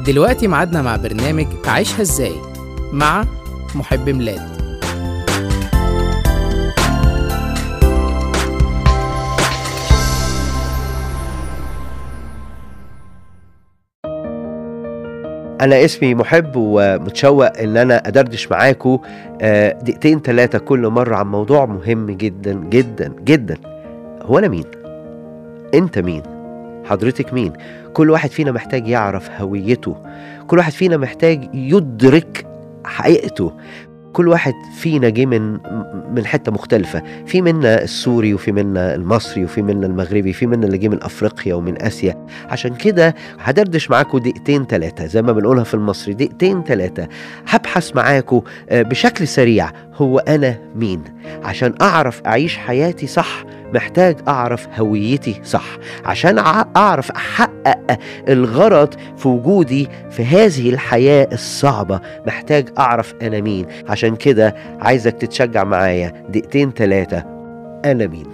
دلوقتي ميعادنا مع برنامج عيشها ازاي مع محب ميلاد أنا اسمي محب ومتشوق إن أنا أدردش معاكم آه، دقيقتين ثلاثة كل مرة عن موضوع مهم جدا جدا جدا هو أنا مين؟ أنت مين؟ حضرتك مين؟ كل واحد فينا محتاج يعرف هويته كل واحد فينا محتاج يدرك حقيقته كل واحد فينا جه من من حته مختلفه في منا السوري وفي منا المصري وفي منا المغربي في منا اللي جه من افريقيا ومن اسيا عشان كده هدردش معاكم دقيقتين ثلاثه زي ما بنقولها في المصري دقيقتين ثلاثه هبحث معاكم آه، بشكل سريع هو انا مين عشان اعرف اعيش حياتي صح محتاج اعرف هويتي صح عشان أع- اعرف احقق الغرض في وجودي في هذه الحياه الصعبه محتاج اعرف انا مين عشان كده عايزك تتشجع معايا دقيقتين ثلاثه انا مين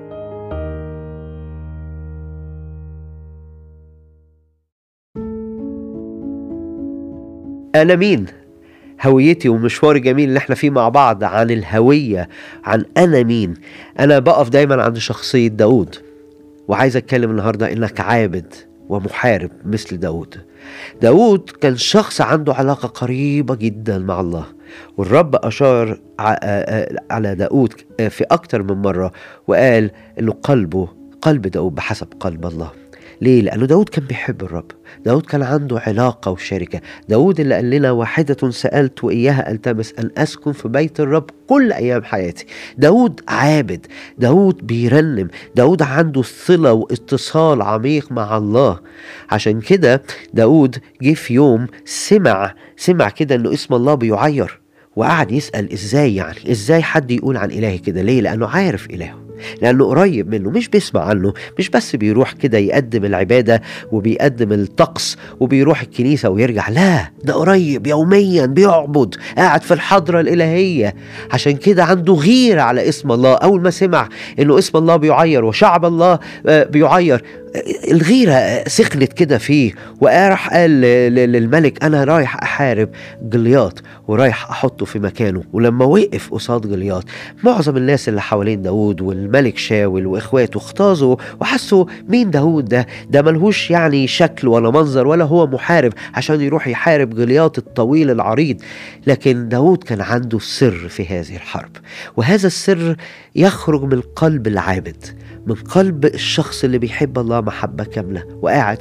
انا مين هويتي ومشواري الجميل اللي احنا فيه مع بعض عن الهوية عن أنا مين أنا بقف دايما عند شخصية داود وعايز أتكلم النهاردة إنك عابد ومحارب مثل داود داود كان شخص عنده علاقة قريبة جدا مع الله والرب أشار ع- آ- آ- على داود في أكتر من مرة وقال إنه قلبه قلب داود بحسب قلب الله ليه؟ لأنه داود كان بيحب الرب داود كان عنده علاقة وشركة داود اللي قال لنا واحدة سألت وإياها ألتمس أن أسكن في بيت الرب كل أيام حياتي داود عابد داود بيرنم داود عنده صلة واتصال عميق مع الله عشان كده داود جه في يوم سمع سمع كده انه اسم الله بيعير وقعد يسأل ازاي يعني ازاي حد يقول عن إلهي كده ليه لأنه عارف إلهه لأنه قريب منه مش بيسمع عنه مش بس بيروح كده يقدم العبادة وبيقدم الطقس وبيروح الكنيسة ويرجع لا ده قريب يوميا بيعبد قاعد في الحضرة الإلهية عشان كده عنده غيرة على اسم الله أول ما سمع إنه اسم الله بيعير وشعب الله آه، بيعير آه، الغيرة آه، سخنت كده فيه وراح قال ل- ل- للملك أنا رايح أحارب جلياط ورايح أحطه في مكانه ولما وقف قصاد جلياط معظم الناس اللي حوالين داود والملك شاول واخواته اختازوا وحسوا مين داود ده ده ملهوش يعني شكل ولا منظر ولا هو محارب عشان يروح يحارب جلياط الطويل العريض لكن داود كان عنده سر في هذه الحرب وهذا السر يخرج من قلب العابد من قلب الشخص اللي بيحب الله محبة كاملة وقاعد